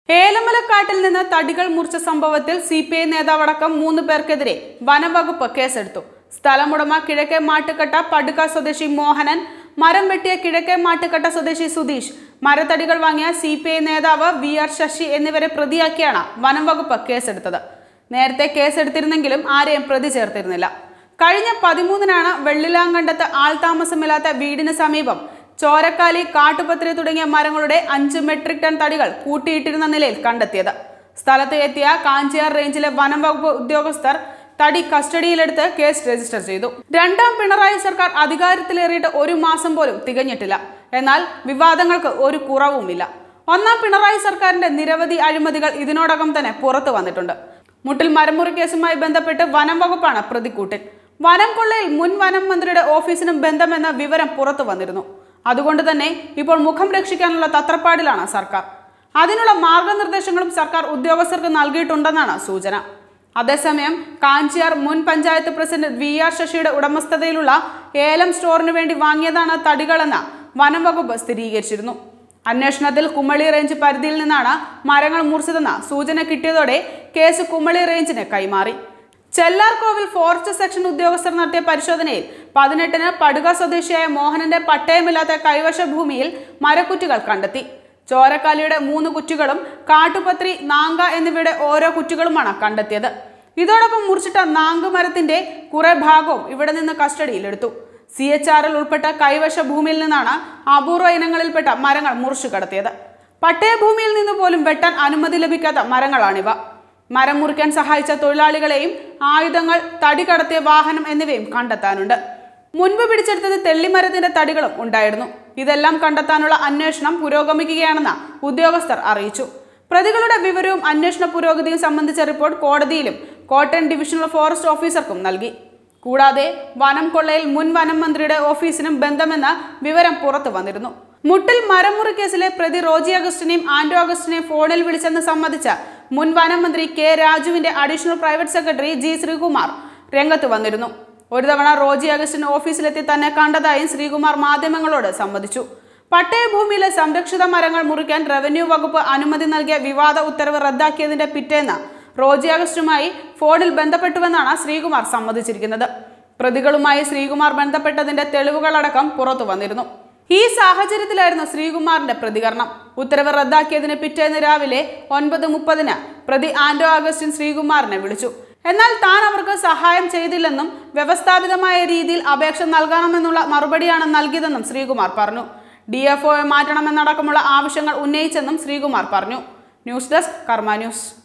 ഏലമലക്കാട്ടിൽ നിന്ന് തടികൾ മുറിച്ച സംഭവത്തിൽ സി പി ഐ നേതാവടക്കം മൂന്ന് പേർക്കെതിരെ വനംവകുപ്പ് കേസെടുത്തു സ്ഥലമുടമ കിഴക്കേ മാട്ടുകട്ട പടുക സ്വദേശി മോഹനൻ മരം വെട്ടിയ കിഴക്കേ മാട്ടുകട്ട സ്വദേശി സുധീഷ് മരത്തടികൾ വാങ്ങിയ സി പി ഐ നേതാവ് വി ആർ ശശി എന്നിവരെ പ്രതിയാക്കിയാണ് വനംവകുപ്പ് കേസെടുത്തത് നേരത്തെ കേസെടുത്തിരുന്നെങ്കിലും ആരെയും പ്രതി ചേർത്തിരുന്നില്ല കഴിഞ്ഞ പതിമൂന്നിനാണ് വെള്ളിലാങ്കണ്ടത്ത് ആൾതാമസമില്ലാത്ത വീടിന് സമീപം ചോരക്കാലി കാട്ടുപത്രി തുടങ്ങിയ മരങ്ങളുടെ അഞ്ച് മെട്രിക് ടൺ തടികൾ കൂട്ടിയിട്ടിരുന്ന നിലയിൽ കണ്ടെത്തിയത് സ്ഥലത്ത് എത്തിയ കാഞ്ചിയാർ റേഞ്ചിലെ വനം വകുപ്പ് ഉദ്യോഗസ്ഥർ തടി കസ്റ്റഡിയിലെടുത്ത് കേസ് രജിസ്റ്റർ ചെയ്തു രണ്ടാം പിണറായി സർക്കാർ അധികാരത്തിലേറിയിട്ട് ഒരു മാസം പോലും തികഞ്ഞിട്ടില്ല എന്നാൽ വിവാദങ്ങൾക്ക് ഒരു കുറവുമില്ല ഒന്നാം പിണറായി സർക്കാരിന്റെ നിരവധി അഴിമതികൾ ഇതിനോടകം തന്നെ പുറത്തു വന്നിട്ടുണ്ട് മുട്ടിൽ മരമുറി കേസുമായി ബന്ധപ്പെട്ട് വനം വകുപ്പാണ് പ്രതിക്കൂട്ടിൽ വനം കൊള്ളയിൽ മുൻ വനം മന്ത്രിയുടെ ഓഫീസിനും ബന്ധമെന്ന വിവരം പുറത്തു വന്നിരുന്നു അതുകൊണ്ട് തന്നെ ഇപ്പോൾ മുഖം രക്ഷിക്കാനുള്ള തത്രപ്പാടിലാണ് സർക്കാർ അതിനുള്ള മാർഗനിർദ്ദേശങ്ങളും സർക്കാർ ഉദ്യോഗസ്ഥർക്ക് നൽകിയിട്ടുണ്ടെന്നാണ് സൂചന അതേസമയം കാഞ്ചിയാർ മുൻ പഞ്ചായത്ത് പ്രസിഡന്റ് വി ആർ ശശിയുടെ ഉടമസ്ഥതയിലുള്ള ഏലം സ്റ്റോറിന് വേണ്ടി വാങ്ങിയതാണ് തടികളെന്ന് വനം വകുപ്പ് സ്ഥിരീകരിച്ചിരുന്നു അന്വേഷണത്തിൽ കുമളി റേഞ്ച് പരിധിയിൽ നിന്നാണ് മരങ്ങൾ മുറിച്ചതെന്ന സൂചന കിട്ടിയതോടെ കേസ് കുമളി റേഞ്ചിന് കൈമാറി ചെല്ലാർകോവിൽ ഫോറസ്റ്റ് സെക്ഷൻ ഉദ്യോഗസ്ഥർ നടത്തിയ പരിശോധനയിൽ പതിനെട്ടിന് പടുക സ്വദേശിയായ മോഹനന്റെ പട്ടയമില്ലാത്ത കൈവശ ഭൂമിയിൽ മരക്കുറ്റികൾ കണ്ടെത്തി ചോരക്കാലിയുടെ മൂന്ന് കുറ്റികളും കാട്ടുപത്രി നാങ്ക എന്നിവയുടെ ഓരോ കുറ്റികളുമാണ് കണ്ടെത്തിയത് ഇതോടൊപ്പം മുറിച്ചിട്ട നാങ്ക് മരത്തിന്റെ കുറെ ഭാഗവും ഇവിടെ നിന്ന് കസ്റ്റഡിയിലെടുത്തു സി എച്ച് ആറിൽ ഉൾപ്പെട്ട കൈവശ ഭൂമിയിൽ നിന്നാണ് അപൂർവ ഇനങ്ങളിൽപ്പെട്ട മരങ്ങൾ മുറിച്ചു കടത്തിയത് പട്ടയഭൂമിയിൽ നിന്ന് പോലും വെട്ടാൻ അനുമതി ലഭിക്കാത്ത മരങ്ങളാണിവ മരം മുറിക്കാൻ സഹായിച്ച തൊഴിലാളികളെയും ആയുധങ്ങൾ തടി കടത്തിയ വാഹനം എന്നിവയും കണ്ടെത്താനുണ്ട് മുൻപ് പിടിച്ചെടുത്തത് തെള്ളിമരത്തിന്റെ തടികളും ഉണ്ടായിരുന്നു ഇതെല്ലാം കണ്ടെത്താനുള്ള അന്വേഷണം പുരോഗമിക്കുകയാണെന്ന് ഉദ്യോഗസ്ഥർ അറിയിച്ചു പ്രതികളുടെ വിവരവും അന്വേഷണ പുരോഗതിയും സംബന്ധിച്ച റിപ്പോർട്ട് കോടതിയിലും കോട്ടയം ഡിവിഷണൽ ഫോറസ്റ്റ് ഓഫീസർക്കും നൽകി കൂടാതെ വനം കൊള്ളയിൽ മുൻ വനം മന്ത്രിയുടെ ഓഫീസിനും ബന്ധമെന്ന വിവരം പുറത്തു വന്നിരുന്നു മുട്ടിൽ മരമുറി കേസിലെ പ്രതി റോജി അഗസ്റ്റിനെയും ആന്റോ അഗസ്റ്റിനെയും ഫോണിൽ വിളിച്ചെന്ന് സമ്മതിച്ച മുൻ വനം മന്ത്രി കെ രാജുവിന്റെ additional private secretary G Sreekumar രംഗത്ത് വന്നിരുന്നു ഒരു തവണ റോജി അഗസ്റ്റിൻ ഓഫീസിലെത്തി തന്നെ കണ്ടതായും ശ്രീകുമാർ മാധ്യമങ്ങളോട് സമ്മതിച്ചു പട്ടയഭൂമിയിലെ സംരക്ഷിത മരങ്ങൾ മുറിക്കാൻ റവന്യൂ വകുപ്പ് അനുമതി നൽകിയ വിവാദ ഉത്തരവ് റദ്ദാക്കിയതിന്റെ പിറ്റേന്ന് റോജി അഗസ്റ്റുമായി ഫോണിൽ ബന്ധപ്പെട്ടുവെന്നാണ് ശ്രീകുമാർ സമ്മതിച്ചിരിക്കുന്നത് പ്രതികളുമായി ശ്രീകുമാർ ബന്ധപ്പെട്ടതിന്റെ തെളിവുകളടക്കം പുറത്തു വന്നിരുന്നു ഈ സാഹചര്യത്തിലായിരുന്നു ശ്രീകുമാറിന്റെ പ്രതികരണം ഉത്തരവ് റദ്ദാക്കിയതിന് പിറ്റേന്ന് രാവിലെ ഒൻപത് മുപ്പതിന് പ്രതി ആന്റോ അഗസ്റ്റിൻ ശ്രീകുമാറിനെ വിളിച്ചു എന്നാൽ താൻ അവർക്ക് സഹായം ചെയ്തില്ലെന്നും വ്യവസ്ഥാപിതമായ രീതിയിൽ അപേക്ഷ നൽകണമെന്നുള്ള മറുപടിയാണ് നൽകിയതെന്നും ശ്രീകുമാർ പറഞ്ഞു ഡി എഫ് ഒയെ മാറ്റണമെന്നടക്കമുള്ള ആവശ്യങ്ങൾ ഉന്നയിച്ചെന്നും ശ്രീകുമാർ പറഞ്ഞു ന്യൂസ് ഡെസ്ക് കർമ്മ ന്യൂസ്